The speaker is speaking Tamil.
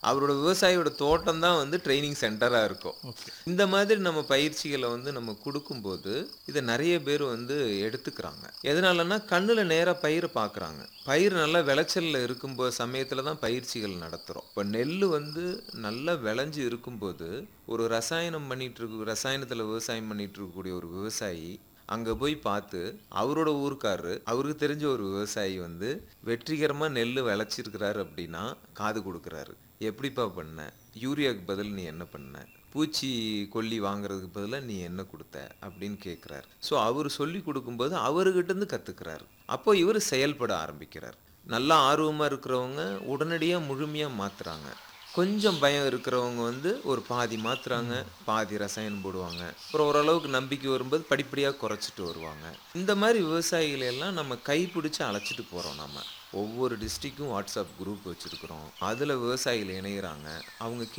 அவரோட விவசாயியோட தோட்டம் தான் வந்து ட்ரைனிங் சென்டராக இருக்கும் ஓகே இந்த மாதிரி நம்ம பயிற்சிகளை வந்து நம்ம கொடுக்கும்போது இதை நிறைய பேர் வந்து எடுத்துக்கிறாங்க எதனாலன்னா கண்ணில் நேராக பயிரை பார்க்குறாங்க பயிர் நல்லா விளைச்சலில் இருக்கும்போது சமயத்தில் தான் பயிற்சிகள் நடத்துகிறோம் இப்போ நெல் வந்து நல்லா விளைஞ்சு இருக்கும்போது ஒரு ரசாயனம் பண்ணிட்டு இருக்கு ரசாயனத்தில் விவசாயம் பண்ணிட்டு இருக்கக்கூடிய ஒரு விவசாயி அங்கே போய் பார்த்து அவரோட ஊருக்காரரு அவருக்கு தெரிஞ்ச ஒரு விவசாயி வந்து வெற்றிகரமாக நெல் விளைச்சிருக்கிறாரு அப்படின்னா காது கொடுக்குறாரு எப்படிப்பா பண்ண யூரியாவுக்கு பதில் நீ என்ன பண்ண பூச்சி கொல்லி வாங்குறதுக்கு பதிலாக நீ என்ன கொடுத்த அப்படின்னு கேட்குறாரு ஸோ அவர் சொல்லி கொடுக்கும்போது அவர்கிட்ட இருந்து கற்றுக்கிறாரு அப்போ இவர் செயல்பட ஆரம்பிக்கிறார் நல்லா ஆர்வமாக இருக்கிறவங்க உடனடியாக முழுமையாக மாற்றுறாங்க கொஞ்சம் பயம் இருக்கிறவங்க வந்து ஒரு பாதி மாத்துறாங்க பாதி ரசாயனம் போடுவாங்க அப்புறம் ஓரளவுக்கு நம்பிக்கை வரும்போது படிப்படியாக குறைச்சிட்டு வருவாங்க இந்த மாதிரி விவசாயிகளை எல்லாம் நம்ம கைப்பிடிச்சு அழைச்சிட்டு போகிறோம் நம்ம ஒவ்வொரு டிஸ்ட்ரிக்கும் வாட்ஸ்அப் குரூப் வச்சுருக்குறோம் அதில் விவசாயிகள் இணைகிறாங்க அவங்க